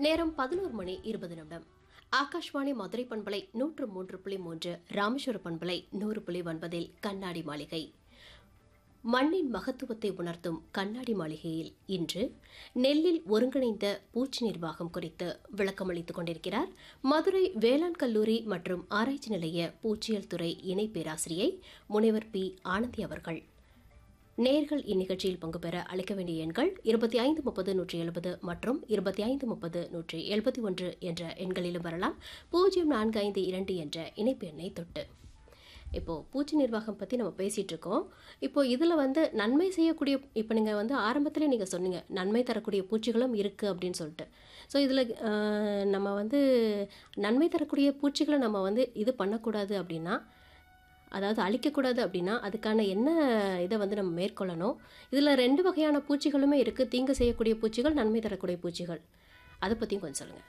நேரம் பதினோரு மணி இருபது நிமிடம் ஆகாஷ்வாணி மதுரை பண்பலை நூற்று மூன்று புள்ளி மூன்று ராமேஸ்வர பண்பலை நூறு புள்ளி ஒன்பதில் கண்ணாடி மாளிகை மண்ணின் மகத்துவத்தை உணர்த்தும் கண்ணாடி மாளிகையில் இன்று நெல்லில் ஒருங்கிணைந்த பூச்சி நிர்வாகம் குறித்து விளக்கமளித்துக் கொண்டிருக்கிறார் மதுரை வேளாண் கல்லூரி மற்றும் ஆராய்ச்சி நிலைய பூச்சியல் துறை இணை பேராசிரியை முனைவர் பி ஆனந்தி அவர்கள் நேர்கள் இந்நிகழ்ச்சியில் பங்கு பெற அழைக்க வேண்டிய எண்கள் இருபத்தி ஐந்து முப்பது நூற்றி எழுபது மற்றும் இருபத்தி ஐந்து முப்பது நூற்றி எழுபத்தி ஒன்று என்ற எண்களிலும் வரலாம் பூஜ்ஜியம் நான்கு ஐந்து இரண்டு என்ற இணைப்பு எண்ணை தொட்டு இப்போ பூச்சி நிர்வாகம் பற்றி நம்ம பேசிகிட்டு இருக்கோம் இப்போ இதில் வந்து நன்மை செய்யக்கூடிய இப்போ நீங்கள் வந்து ஆரம்பத்திலே நீங்கள் சொன்னீங்க நன்மை தரக்கூடிய பூச்சிகளும் இருக்குது அப்படின்னு சொல்லிட்டு ஸோ இதில் நம்ம வந்து நன்மை தரக்கூடிய பூச்சிகளை நம்ம வந்து இது பண்ணக்கூடாது அப்படின்னா அதாவது அழிக்கக்கூடாது அப்படின்னா அதுக்கான என்ன இதை வந்து நம்ம மேற்கொள்ளணும் இதில் ரெண்டு வகையான பூச்சிகளுமே இருக்குது தீங்கு செய்யக்கூடிய பூச்சிகள் நன்மை தரக்கூடிய பூச்சிகள் அதை பற்றியும் கொஞ்சம் சொல்லுங்கள்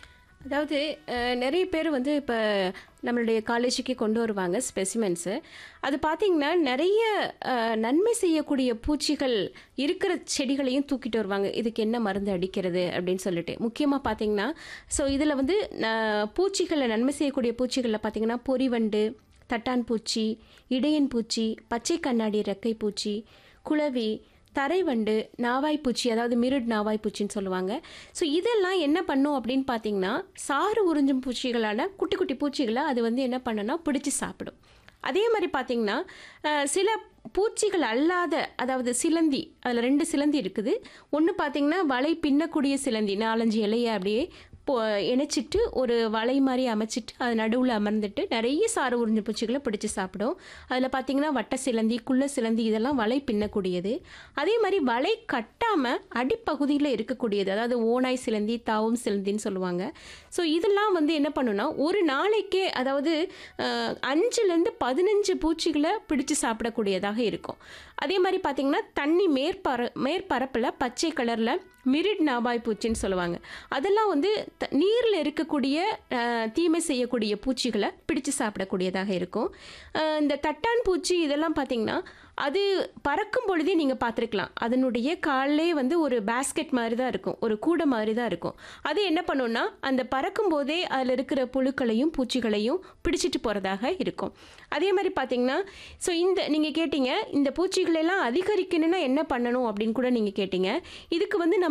அதாவது அஹ், நிறைய பேர் வந்து இப்போ நம்மளுடைய காலேஜுக்கு கொண்டு வருவாங்க ஸ்பெசிமென்ஸு அது பார்த்திங்கன்னா நிறைய அஹ், நன்மை செய்யக்கூடிய பூச்சிகள் இருக்கிற செடிகளையும் தூக்கிட்டு வருவாங்க இதுக்கு என்ன மருந்து அடிக்கிறது அப்படின்னு சொல்லிட்டு முக்கியமாக பார்த்தீங்கன்னா ஸோ இதில் வந்து ந- பூச்சிகளில் நன்மை செய்யக்கூடிய பூச்சிகளில் பார்த்தீங்கன்னா பொறிவண்டு தட்டான் பூச்சி இடையன் பூச்சி பச்சை கண்ணாடி ரெக்கை பூச்சி குளவி தரைவண்டு நாவாய்ப்பூச்சி அதாவது மிருட் நாவாய்ப்பூச்சின்னு சொல்லுவாங்க ஸோ இதெல்லாம் என்ன பண்ணும் அப்படின்னு பார்த்தீங்கன்னா சாறு உறிஞ்சும் பூச்சிகளான குட்டி குட்டி பூச்சிகளை அது வந்து என்ன பண்ணுன்னா பிடிச்சி சாப்பிடும் அதே மாதிரி பார்த்தீங்கன்னா அஹ், சில பூச்சிகள் அல்லாத அதாவது சிலந்தி அதில் ரெண்டு சிலந்தி இருக்குது ஒன்று பார்த்தீங்கன்னா வலை பின்னக்கூடிய சிலந்தி நாலஞ்சு இலையை அப்படியே போ இணைச்சிட்டு ஒரு வலை மாதிரி அமைச்சிட்டு அது நடுவில் அமர்ந்துட்டு நிறைய சாறு உறிஞ்ச பூச்சிகளை பிடிச்சி சாப்பிடும் அதில் பார்த்தீங்கன்னா வட்ட சிலந்தி குள்ள சிலந்தி இதெல்லாம் வலை பின்னக்கூடியது அதே மாதிரி வலை கட்டாமல் அடிப்பகுதியில் இருக்கக்கூடியது அதாவது ஓனாய் சிலந்தி தாவும் சிலந்தின்னு சொல்லுவாங்க ஸோ இதெல்லாம் வந்து என்ன பண்ணுன்னா ஒரு நாளைக்கே அதாவது அஹ், அஞ்சுலேருந்து பதினஞ்சு பூச்சிகளை பிடிச்சு சாப்பிடக்கூடியதாக இருக்கும் அதே மாதிரி பார்த்தீங்கன்னா தண்ணி மேற்பர மேற்பரப்பில் பச்சை கலரில் மிரிட் நாபாய் பூச்சின்னு சொல்லுவாங்க அதெல்லாம் வந்து த நீரில் இருக்கக்கூடிய அஹ், தீமை செய்யக்கூடிய பூச்சிகளை பிடிச்சு சாப்பிடக்கூடியதாக இருக்கும் அஹ், இந்த தட்டான் பூச்சி இதெல்லாம் பார்த்தீங்கன்னா அது பறக்கும் பொழுதே நீங்கள் பார்த்துருக்கலாம் அதனுடைய காலே வந்து ஒரு பேஸ்கெட் மாதிரி தான் இருக்கும் ஒரு கூடை மாதிரி தான் இருக்கும் அது என்ன பண்ணுன்னா அந்த பறக்கும் போதே அதில் இருக்கிற புழுக்களையும் பூச்சிகளையும் பிடிச்சிட்டு போகிறதாக இருக்கும் அதே மாதிரி பார்த்தீங்கன்னா ஸோ இந்த நீங்கள் கேட்டீங்க இந்த பூச்சிகளெல்லாம் அதிகரிக்கணும்னா என்ன பண்ணணும் அப்படின்னு கூட நீங்கள் கேட்டீங்க இதுக்கு வந்து நம்ம